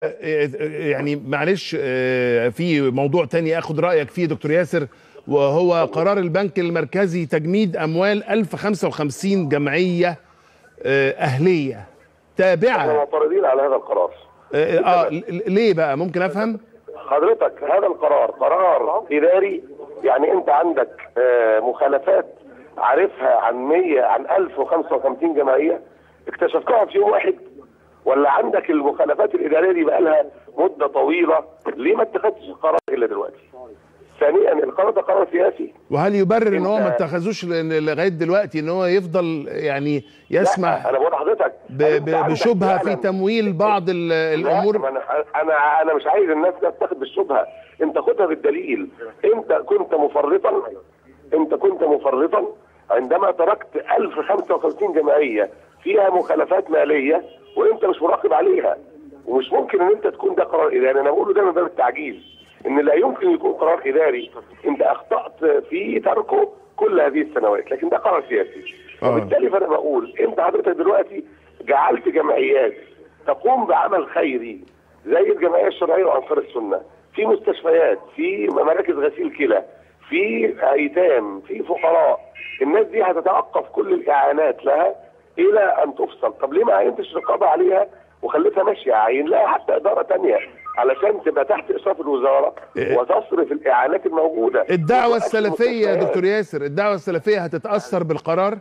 يعني معلش آه، في موضوع تاني اخد رايك فيه دكتور ياسر وهو قرار البنك المركزي تجميد اموال 1055 جمعيه آه، اهليه احنا تابعه معترضين على هذا القرار اه آه، ليه بقى ممكن افهم حضرتك هذا القرار قرار اداري يعني انت عندك آه، مخالفات عارفها عن 100 عن 1055 جمعيه اكتشفتها في يوم واحد ولا عندك المخالفات الاداريه دي بقى لها مده طويله ليه ما اتخذتش القرار الا دلوقتي؟ ثانيا القرار ده قرار سياسي وهل يبرر ان هو ما أنت- اتخذوش ل- لغايه دلوقتي ان هو يفضل يعني يسمح لا، انا بقول لحضرتك ب- أنت ب- عندك بشبهه في فعلاً تمويل بعض ال- لا، الامور ما انا انا انا مش عايز الناس تتخذ بالشبهه انت خدها بالدليل انت كنت مفرطا انت كنت مفرطا عندما تركت 1055 جمعيه فيها مخالفات ماليه وانت مش مراقب عليها ومش ممكن ان انت تكون ده قرار اداري انا بقوله ده من باب التعجيز ان لا يمكن يكون قرار اداري انت اخطات في تركه كل هذه السنوات لكن ده قرار سياسي آه. وبالتالي فانا بقول انت حضرتك دلوقتي جعلت جمعيات تقوم بعمل خيري زي الجمعيه الشرعيه وانصار السنه في مستشفيات في مراكز غسيل كلى في ايتام في فقراء الناس دي هتتوقف كل الاعانات لها الى ان تفصل طب ليه ما عينتش رقابه عليها وخليتها ماشيه عين لها حتى اداره تانية علشان تبقى تحت اشراف الوزاره إيه. وتصرف الاعانات الموجوده الدعوه وتؤكد السلفيه يا المستشفيات. دكتور ياسر الدعوه السلفيه هتتاثر بالقرار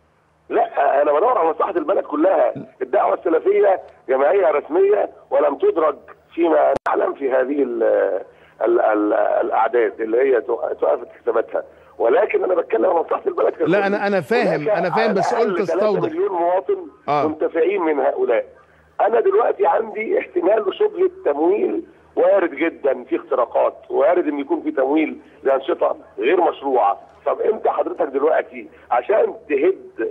لا انا بدور على مصلحه البلد كلها الدعوه السلفيه جمعيه رسميه ولم تدرج فيما نعلم في هذه ال ال ال الاعداد اللي هي توقفت حساباتها ولكن انا بتكلم عن مصلحه البلد ككل. لا، أنا- أنا فاهم، هناك أنا فاهم، على بس الأقل قلت 3 استوضح. مليون مواطن آه. منتفعين من هؤلاء انا دلوقتي عندي احتمال وشبهه تمويل وارد جدا في اختراقات وارد ان يكون في تمويل لانشطه غير مشروعه طب انت حضرتك دلوقتي عشان تهد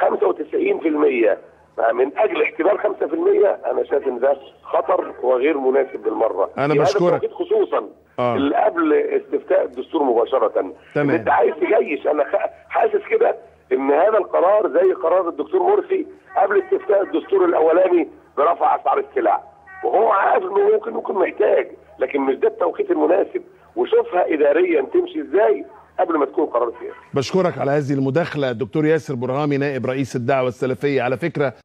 95% من اجل احتمال 5% انا شايف ان ده خطر وغير مناسب بالمره أنا في هذا بشكرك. التوقيت خصوصا آه. اللي قبل استفتاء الدستور مباشره تمام. إن انت عايز تجيش انا خ- حاسس كده ان هذا القرار زي قرار الدكتور مرسي قبل استفتاء الدستور الاولاني برفع اسعار السلع وهو عارف انه ممكن يكون محتاج لكن مش ده التوقيت المناسب وشوفها اداريا تمشي ازاي قبل ما تكون قرار سياسي بشكرك على هذه المداخله الدكتور ياسر برهامي نائب رئيس الدعوه السلفيه على فكره